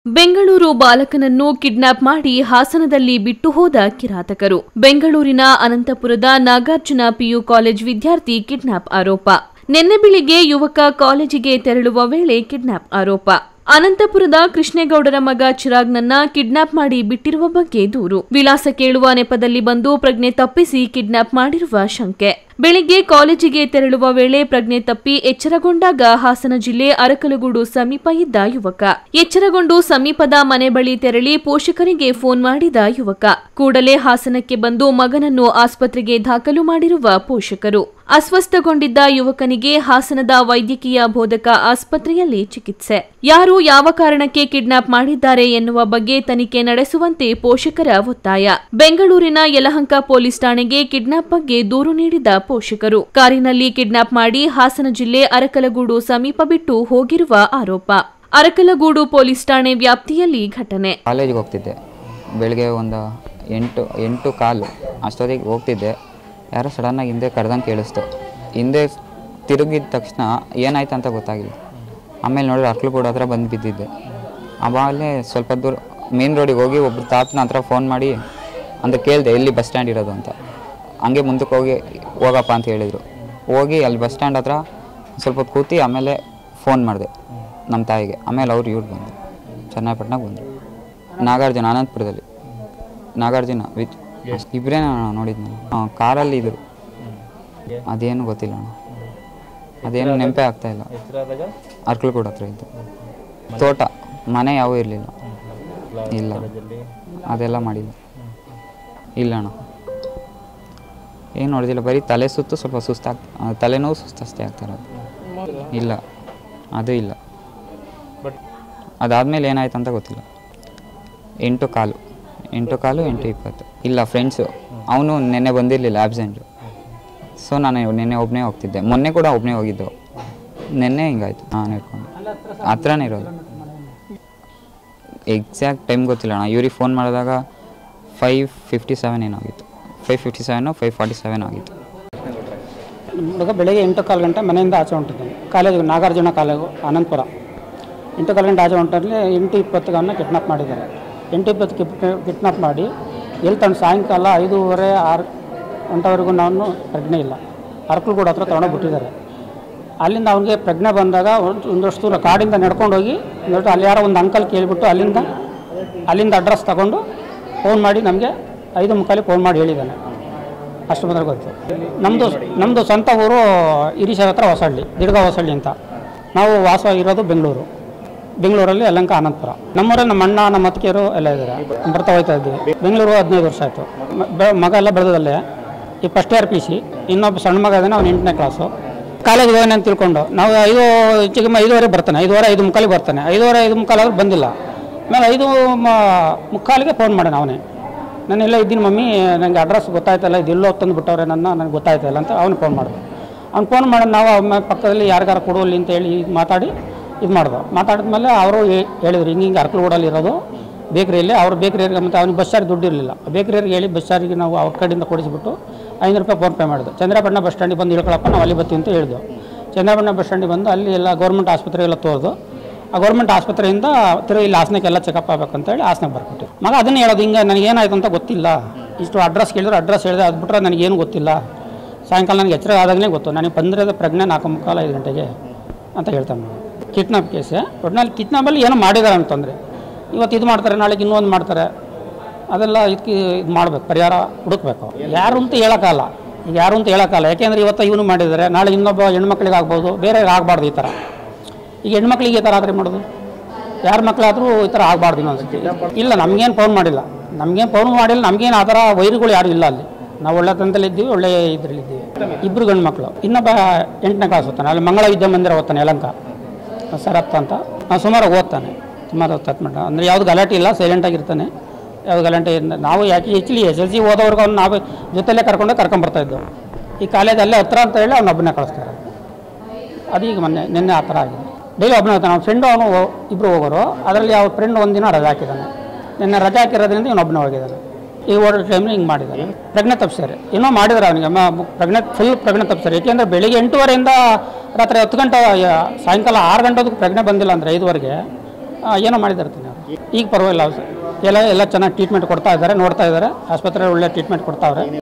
Bengaluru ಬಾಲಕನನ್ನು kidnap ಮಾಡಿ ಹಾಸನದಲ್ಲಿ ಬಿಟ್ಟು ಹೋದ ಕಿರಾತಕರು ಬೆಂಗಳೂರಿನ ಅನಂತಪುರದ ನಾಗಾರ್ಜುನ ಪಿಯು ಕಾಲೇಜ್ ವಿದ್ಯಾರ್ಥಿ ಕಿಡ್ನಾಪ್ ಆರೋಪ ನಿನ್ನೆ ಬೆಳಿಗ್ಗೆ ಯುವಕ ಕಾಲೇಜಿಗೆ ತೆರಳುವ ವೇಳೆ ಕಿಡ್ನಾಪ್ ಆರೋಪ ಅನಂತಪುರದ ಕೃಷ್ಣೇಗೌಡರ ಮಗ ಚಿರಾಗ್ನನ್ನ ಕಿಡ್ನಾಪ್ ಮಾಡಿ ಬಿಟ್ಟಿರುವ ಬಗ್ಗೆ ದೂರು ವಿಳಾಸ ಕೇಳುವ ನೆಪದಲ್ಲಿ ಬಂದು ಪ್ರಜ್ಞೆ ತಪ್ಪಿಸಿ ಕಿಡ್ನಾಪ್ ಮಾಡಿರುವ ಶಂಕೆ ಬೆಳಿಗ್ಗೆ ಕಾಲೇಜಿಗೆ ತೆರಳುವ ವೇಳೆ ಪ್ರಜ್ಞೆ ತಪ್ಪಿ ಎಚ್ಚರಗೊಂಡಾಗ ಹಾಸನ ಜಿಲ್ಲೆ ಅರಕಲಗೂಡು ಸಮೀಪ ಇದ್ದ ಯುವಕ ಎಚ್ಚರಗೊಂಡು ಸಮೀಪದ ಮನೆ ಬಳಿ ತೆರಳಿ ಪೋಷಕರಿಗೆ ಫೋನ್ ಮಾಡಿದ ಯುವಕ ಕೂಡಲೇ ಹಾಸನಕ್ಕೆ ಬಂದು ಮಗನನ್ನು ಆಸ್ಪತ್ರೆಗೆ ದಾಖಲು ಮಾಡಿರುವ ಪೋಷಕರು ಅಸ್ವಸ್ಥಗೊಂಡಿದ್ದ ಯುವಕನಿಗೆ ಹಾಸನದ ವೈದ್ಯಕೀಯ ಬೋಧಕ ಆಸ್ಪತ್ರೆಯಲ್ಲಿ ಚಿಕಿತ್ಸೆ ಯಾರು ಯಾವ ಕಾರಣಕ್ಕೆ ಕಿಡ್ನಾಪ್ ಮಾಡಿದ್ದಾರೆ ಎನ್ನುವ ಬಗ್ಗೆ ತನಿಖೆ ನಡೆಸುವಂತೆ ಪೋಷಕರ ಒತ್ತಾಯ ಬೆಂಗಳೂರಿನ ಯಲಹಂಕ ಪೊಲೀಸ್ ಠಾಣೆಗೆ ಕಿಡ್ನಾಪ್ ಬಗ್ಗೆ ದೂರು ನೀಡಿದ ಪೋಷಕರು ಕಾರಿನಲ್ಲಿ ಕಿಡ್ನಾಪ್ ಮಾಡಿ ಹಾಸನ ಜಿಲ್ಲೆ ಅರಕಲಗೂಡು ಸಮೀಪ ಬಿಟ್ಟು ಹೋಗಿರುವ ಆರೋಪ ಅರಕಲಗೂಡು ಪೊಲೀಸ್ ಠಾಣೆ ವ್ಯಾಪ್ತಿಯಲ್ಲಿ ಘಟನೆ ಕಾಲೇಜಿಗೆ ಹೋಗ್ತಿದ್ದೆ ಬೆಳಗ್ಗೆ ಒಂದು ಎಂಟು ಎಂಟು ಕಾಲು ಅಷ್ಟೊತ್ತಿಗೆ ಹೋಗ್ತಿದ್ದೆ ಯಾರೋ ಸಡನ್ನಾಗಿ ಹಿಂದೆ ಕರೆದಂಗೆ ಕೇಳಿಸ್ತು ಹಿಂದೆ ತಿರುಗಿದ ತಕ್ಷಣ ಏನಾಯ್ತು ಅಂತ ಗೊತ್ತಾಗಿಲ್ಲ ಆಮೇಲೆ ನೋಡಿದ್ರೆ ಅರ್ಕಲ್ಗೂಡು ಹತ್ರ ಬಂದು ಬಿದ್ದಿದ್ದೆ ಆವಾಗಲೇ ಸ್ವಲ್ಪ ದೂರ ಮೇನ್ ರೋಡಿಗೆ ಹೋಗಿ ಒಬ್ರು ತಾತನ ಹತ್ರ ಫೋನ್ ಮಾಡಿ ಅಂತ ಕೇಳಿದೆ ಎಲ್ಲಿ ಬಸ್ ಸ್ಟ್ಯಾಂಡ್ ಇರೋದು ಅಂತ ಹಂಗೆ ಮುಂದಕ್ಕೆ ಹೋಗಿ ಹೋಗಪ್ಪ ಅಂತ ಹೇಳಿದರು ಹೋಗಿ ಅಲ್ಲಿ ಬಸ್ ಸ್ಟ್ಯಾಂಡ್ ಹತ್ರ ಸ್ವಲ್ಪ ಹೊತ್ತು ಕೂತಿ ಆಮೇಲೆ ಫೋನ್ ಮಾಡಿದೆ ನಮ್ಮ ತಾಯಿಗೆ ಆಮೇಲೆ ಅವ್ರು ಇವ್ರು ಬಂದರು ಚನ್ನಪಟ್ಟಣಕ್ಕೆ ಬಂದರು ನಾಗಾರ್ಜುನ ಅನಂತಪುರದಲ್ಲಿ ನಾಗಾರ್ಜುನ ವಿತ್ ಇಬ್ಬರೇ ನಾನು ನೋಡಿದ್ದು ನಾನು ಕಾರಲ್ಲಿ ಇದ್ರು ಅದೇನು ಗೊತ್ತಿಲ್ಲ ಅಣ್ಣ ಅದೇನು ನೆನಪೇ ಆಗ್ತಾ ಇಲ್ಲ ಅರ್ಕಲ್ಗೂಡ ಹತ್ರ ಇದ್ದು ತೋಟ ಮನೆ ಯಾವ ಇರಲಿಲ್ಲ ಇಲ್ಲ ಅದೆಲ್ಲ ಮಾಡಿಲ್ಲ ಇಲ್ಲ ಅಣ್ಣ ಏನು ನೋಡಿದಿಲ್ಲ ಬರೀ ತಲೆ ಸುತ್ತು ಸ್ವಲ್ಪ ಸುಸ್ತಾಗ್ ಆ, ತಲೆನೋವು ಸುಸ್ತಷ್ಟೇ ಆಗ್ತಾರೆ ಅದು ಇಲ್ಲ ಅದು ಇಲ್ಲ ಅದಾದಮೇಲೆ ಏನಾಯ್ತು ಅಂತ ಗೊತ್ತಿಲ್ಲ ಎಂಟು ಕಾಲು ಎಂಟು ಕಾಲು ಎಂಟು ಇಪ್ಪತ್ತು ಇಲ್ಲ ಫ್ರೆಂಡ್ಸು ಅವನು ನೆನ್ನೆ ಬಂದಿರಲಿಲ್ಲ ಆಬ್ಸೆಂಟು ಸೊ ನಾನು ನಿನ್ನೆ ಒಬ್ಬನೇ ಹೋಗ್ತಿದ್ದೆ ಮೊನ್ನೆ ಕೂಡ ಒಬ್ಬನೇ ಹೋಗಿದ್ದು ನಿನ್ನೆ ಹಿಂಗಾಯ್ತು ನಾನು ಇಟ್ಕೊಂಡು ಹತ್ರನೇ ಇರೋದು ಎಕ್ಸಾಕ್ಟ್ ಟೈಮ್ ಗೊತ್ತಿಲ್ಲ ಅಣ್ಣ ಇವ್ರಿಗೆ ಫೋನ್ ಮಾಡಿದಾಗ ಫೈವ್ ಫಿಫ್ಟಿ ಸೆವೆನ್ ಏನಾಗಿತ್ತು five fifty seven five forty seven ಆಗಿತ್ತು ಹುಡುಗ ಬೆಳಗ್ಗೆ ಎಂಟು ಕಾಲು ಗಂಟೆ ಮನೆಯಿಂದ ಆಚೆ ಹೊಂಟಿದ್ದಾನೆ ಕಾಲೇಜು ನಾಗಾರ್ಜುನ ಕಾಲೇಜು ಅನಂತಪುರ ಎಂಟು ಕಾಲು ಗಂಟೆ ಆಚೆ ಹೊಂಟಲ್ಲಿ ಎಂಟು ಇಪ್ಪತ್ತಿಗೆ ಅವನ್ನ ಕಿಡ್ನಾಪ್ ಮಾಡಿದ್ದಾರೆ ಎಂಟು ಇಪ್ಪತ್ತು ಕಿಡ್ನಾಪ್ ಮಾಡಿ ಎಲ್ಲಿ ತಂದು ಸಾಯಂಕಾಲ ಐದೂವರೆ ಆರು ಗಂಟೆವರೆಗೂ ನಾನು ಪ್ರಜ್ಞೆ ಇಲ್ಲ ಅರ್ಕಲ್ಗೂಡು ಹತ್ರ ತೊಗೊಂಡೋಗಿ ಬಿಟ್ಟಿದ್ದಾರೆ ಅಲ್ಲಿಂದ ಅವನಿಗೆ ಪ್ರಜ್ಞೆ ಬಂದಾಗ ಒಂದು- ಒಂದಷ್ಟು ದೂರ ಕಾಡಿಂದ ನಡ್ಕೊಂಡು ಹೋಗಿ ಒಂದಷ್ಟು ಅಲ್ಲಿ ಯಾರೋ ಒಂದು ಅಂಕಲ್ ಕೇಳಿಬಿಟ್ಟು ಅಲ್ಲಿಂದ ಅಲ್ಲಿಂದ ಅಡ್ರೆಸ್ ತಗೊಂಡು ಫೋನ್ ಮಾಡಿ ನಮಗೆ ಐದು ಮುಕ್ಕಾಲಿ ಫೋನ್ ಮಾಡಿ ಹೇಳಿದ್ದಾನೆ ಅಷ್ಟು ಮಾತ್ರ ಗೊತ್ತು ನಮ್ಮದು ನಮ್ಮದು ಸ್ವಂತ ಊರು ಹಿರೀಶರ ಹತ್ರ ಹೊಸಹಳ್ಳಿ ದಿಡ್ಗ ಹೊಸಹಳ್ಳಿ ಅಂತ ನಾವು ವಾಸ ಇರೋದು ಬೆಂಗಳೂರು ಬೆಂಗಳೂರಲ್ಲಿ ಯಲಂಕ ಅನಂತಪುರ ನಮ್ಮೂರಲ್ಲಿ ನಮ್ಮ ಅಣ್ಣ ನಮ್ಮ ಅತ್ತಿಗೆಯರು ಎಲ್ಲ ಇದ್ದಾರೆ ಬರ್ತಾ ಹೋಗ್ತಾ ಇದ್ದೀವಿ ಬೆಂಗಳೂರು ಹದಿನೈದು ವರ್ಷ ಆಯಿತು ಮಗ ಎಲ್ಲ ಬೆಳೆದಲ್ಲೇ ಈ ಫಸ್ಟ್ ಇಯರ್ ಪಿ ಸಿ ಇನ್ನೊಬ್ಬ ಸಣ್ಣ ಮಗ ಇದ್ದಾನೆ ಅವ್ನು ಎಂಟನೇ ಕ್ಲಾಸು ಕಾಲೇಜ್ಗೆ ಹೋಗೋಣ ಅಂತ ತಿಳ್ಕೊಂಡು ನಾವು ಐದು ಹೆಚ್ಚಿಗೆ ಐದುವರೆ ಬರ್ತಾನೆ ಐದುವರೆ ಐದು ಮುಕ್ಕಾಲಿಗೆ ಬರ್ತಾನೆ ಐದುವರೆ ಐದು ಮುಕ್ಕಾಲಾದ್ರೂ ಬಂದಿಲ್ಲ ಆಮೇಲೆ ಐದು ಮ- ಮುಕ್ಕಾಲಿಗೆ ಫೋನ್ ಮಾಡೋಣ ಅವನೇ ನಾನು ಎಲ್ಲ ಇದ್ದೀನಿ ಮಮ್ಮಿ ನನಗೆ ಅಡ್ರೆಸ್ ಗೊತ್ತಾಯ್ತಲ್ಲ ಇದು ಎಲ್ಲೋ ತಂದು ಬಿಟ್ಟವ್ರೆ ನನ್ನ ನನಗೆ ಗೊತ್ತಾಯ್ತಲ್ಲ ಅಂತ ಅವ್ನು ಫೋನ್ ಮಾಡಿದೆ ಅವ್ನು ಫೋನ್ ಮಾಡೋದು ನಾವು ಅಮ್ಮ ಪಕ್ಕದಲ್ಲಿ ಯಾರಿಗಾರ ಕೊಡುವಲ್ಲಿ ಅಂತ ಹೇಳಿ ಮಾತಾಡಿ ಇದು ಮಾಡ್ದು ಮಾತಾಡಿದ್ಮೇಲೆ ಅವರು ಹೇಳಿದ್ರು ಹಿಂಗೆ ಹಿಂಗೆ ಅರ್ಕಲ್ಗೂಡಲ್ಲಿ ಇರೋದು ಬೇಕ್ರಿಯಲ್ಲಿ ಅವ್ರ ಬೇಕ್ರಿಯರಿಗೆ ಮತ್ತು ಅವ್ನಿಗೆ ಬಸ್ ಚಾರ್ಜ್ ದುಡ್ಡು ಇರಲಿಲ್ಲ ಬೇಕ್ರಿಯರಿಗೆ ಹೇಳಿ ಬಸ್ ಚಾರ್ಜಿಗೆ ನಾವು ಅವ್ರ ಕಡೆಯಿಂದ ಕೊಡಿಸ್ಬಿಟ್ಟು ಐನೂರು ರೂಪಾಯಿ ಫೋನ್ ಪೇ ಮಾಡಿದ್ದು ಚಂದ್ರಪಟ್ಟಣ ಬಸ್ ಸ್ಟ್ಯಾಂಡಿಗೆ ಬಂದು ಇಳ್ಕೊಳಪ್ಪ ನಾವು ಅಲ್ಲಿ ಬರ್ತೀವಿ ಅಂತ ಹೇಳಿದ್ವು ಚಂದ್ರಪಟ್ಟಣ ಬಸ್ ಸ್ಟ್ಯಾಂಡಿಗೆ ಬಂದು ಅಲ್ಲಿ ಎಲ್ಲ ಗೌರ್ಮೆಂಟ್ ಆಸ್ಪತ್ರೆ ಎಲ್ಲ ತೋರಿದು ಆ ಗೌರ್ಮೆಂಟ್ ಆಸ್ಪತ್ರೆಯಿಂದ ತಿರುಗಿ ಇಲ್ಲಿ ಹಾಸನಕ್ಕೆಲ್ಲ ಚೆಕಪ್ ಆಗ್ಬೇಕಂತ ಹೇಳಿ ಹಾಸನಕ್ಕೆ ಬರ್ಕೊಟ್ಟು ಮಗ ಅದನ್ನೇ ಹೇಳೋದು ಹಿಂಗೆ ನನಗೇನಾಯ್ತು ಅಂತ ಗೊತ್ತಿಲ್ಲ ಇಷ್ಟು ಅಡ್ರೆಸ್ ಕೇಳಿದ್ರೆ ಅಡ್ರೆಸ್ ಹೇಳಿದೆ ಅದು ಬಿಟ್ಟರೆ ನನಗೇನು ಗೊತ್ತಿಲ್ಲ ಸಾಯಂಕಾಲ ನನಗೆ ಎಚ್ಚರ ಆದಾಗಲೇ ಗೊತ್ತು ನನಗೆ ಬಂದಿರೋದು ಪ್ರಜ್ಞೆ ನಾಲ್ಕು ಮುಕ್ಕಾಲು ಐದು ಗಂಟೆಗೆ ಅಂತ ಹೇಳ್ತಾನೆ ನಾನು ಕಿಡ್ನಾಪ್ ಕೇಸೆ ಒಟ್ಟಿನಲ್ಲಿ ಕಿಡ್ನಾಪಲ್ಲಿ ಏನೋ ಮಾಡಿದ್ದಾರೆ ಅಂತಂದರೆ ಇವತ್ತು ಇದು ಮಾಡ್ತಾರೆ ನಾಳೆಗೆ ಇನ್ನೊಂದು ಮಾಡ್ತಾರೆ ಅದೆಲ್ಲ ಇದಕ್ಕೆ ಇದು ಮಾಡ್ಬೇಕು ಪರಿಹಾರ ಹುಡುಕ್ಬೇಕು ಯಾರು ಅಂತ ಹೇಳೋಕ್ಕಲ್ಲ ಈಗ ಯಾರು ಅಂತ ಹೇಳೋಕ್ಕಲ್ಲ ಯಾಕೆಂದರೆ ಇವತ್ತು ಇವನು ಮಾಡಿದ್ದಾರೆ ನಾಳೆ ಇನ್ನೊಬ್ಬ ಹೆಣ್ಮಕ್ಳಿಗೆ ಆಗ್ಬೋದು ಬೇರೆ ಆಗಬಾರ್ದು ಈ ಥರ ಈಗ ಹೆಣ್ಮಕ್ಳಿಗೆ ಈ ಥರ ಆದರೆ ಮಾಡೋದು ಯಾರ ಮಕ್ಕಳಾದರೂ ಈ ಥರ ಆಗಬಾರ್ದು ಇನ್ನೊಂದ್ಸತಿ ಇಲ್ಲ ನಮಗೇನು ಫೋನ್ ಮಾಡಿಲ್ಲ ನಮಗೇನು ಫೋನ್ ಮಾಡಿಲ್ಲ ನಮಗೇನು ಆ ಥರ ವೈರುಗಳು ಯಾರೂ ಇಲ್ಲ ಅಲ್ಲಿ ನಾವು ಒಳ್ಳೆ ತಂದಲ್ಲಿ ಇದ್ದೀವಿ ಒಳ್ಳೆ ಇದ್ರಲ್ಲಿ ಇದ್ದೀವಿ ಇಬ್ಬರು ಗಂಡು ಮಕ್ಕಳು ಇನ್ನೊಬ್ಬ ಎಂಟನೇ ಕ್ಲಾಸ್ ಓದ್ತಾನೆ ಅಲ್ಲಿ ಮಂಗಳ ವಿದ್ಯಾಮಂದಿರ ಓದ್ತಾನೆ ಯಲಂಕ ಸರತ್ ಅಂತ ನಾವು ಸುಮಾರು ಓದ್ತಾನೆ ಸುಮಾರು ಓದ್ತಾನೆ ಅಂದರೆ ಯಾವುದು ಗಲಾಟೆ ಇಲ್ಲ ಸೈಲೆಂಟಾಗಿರ್ತಾನೆ ಯಾವುದು ಗಲಾಟೆ ಇಲ್ಲ ನಾವು ಯಾಕೆ ಆ್ಯಕ್ಚುಲಿ ಎಸ್ ಎಲ್ ಸಿ ಓದೋರ್ಗೆ ಅವ್ನು ನಾವು ಜೊತೆಲೇ ಕರ್ಕೊಂಡೆ ಕರ್ಕೊಂಬರ್ತಾ ಇದ್ದೆವು ಈ ಕಾಲೇಜ್ ಅಲ್ಲೇ ಹತ್ರ ಅಂತ ಹೇಳಿ ಅವ್ನು ಒಬ್ಬನೇ ಕಳಿಸ್ತಾರೆ ಅದೀಗ ಮೊನ್ನೆ ನಿನ್ನೆ ಆ ಥರ ಆಗಿದೆ ಡೈಲಿ ಒಬ್ಬನೇ ಹೋಗ್ತಾನೆ ಅವ್ನ ಫ್ರೆಂಡು ಅವನು ಇಬ್ಬರು ಹೋಗೋರು ಅದರಲ್ಲಿ ಅವ್ರ ಫ್ರೆಂಡ್ ಒಂದಿನ ರಜೆ ಹಾಕಿದ್ದಾನೆ ನಿನ್ನೆ ರಜೆ ಹಾಕಿರೋದ್ರಿಂದ ಇವನು ಒಬ್ಬನೇ ಹೋಗಿದ್ದಾನೆ ಈಗ ಓಡೋ ಟೈಮ್ಲಿ ಹಿಂಗೆ ಮಾಡಿದ್ದಾನೆ ಪ್ರಜ್ಞೆ ತಪ್ಪಿಸ್ಯಾರೆ ಇನ್ನೂ ಮಾಡಿದ್ದಾರೆ ಅವನಿಗೆ ಪ್ರಜ್ಞೆ ಫುಲ್ ಪ್ರಜ್ಞೆ ತಪ್ಪಿಸ್ಯಾರೆ ಏಕೆಂದರೆ ಬೆಳಿಗ್ಗೆ ಎಂಟೂವರೆಯಿಂದ ರಾತ್ರಿ ಹತ್ತು ಗಂಟೆ ಆ, ಸಾಯಂಕಾಲ ಆರು ಗಂಟೆದಕ್ಕೆ ಪ್ರಜ್ಞೆ ಬಂದಿಲ್ಲ ಅಂದರೆ ಐದುವರೆಗೆ ಆ, ಏನೋ ಮಾಡಿದ್ದಾರೆ ತಾನೆ ಅವರು ಈಗ ಪರವಾಗಿಲ್ಲ ಸರ್ ಎಲ್ಲ ಎಲ್ಲ ಚೆನ್ನಾಗಿ ಟ್ರೀಟ್ಮೆಂಟ್ ಕೊಡ್ತಾ ಇದ್ದಾರೆ ನೋಡ್ತಾ ಇದ್ದಾರೆ ಆಸ್ಪತ್ರೆ ಒಳ್ಳೆ ಟ್ರೀಟ್ಮೆಂಟ್ ಕೊಡ್ತಾವ್ರೆ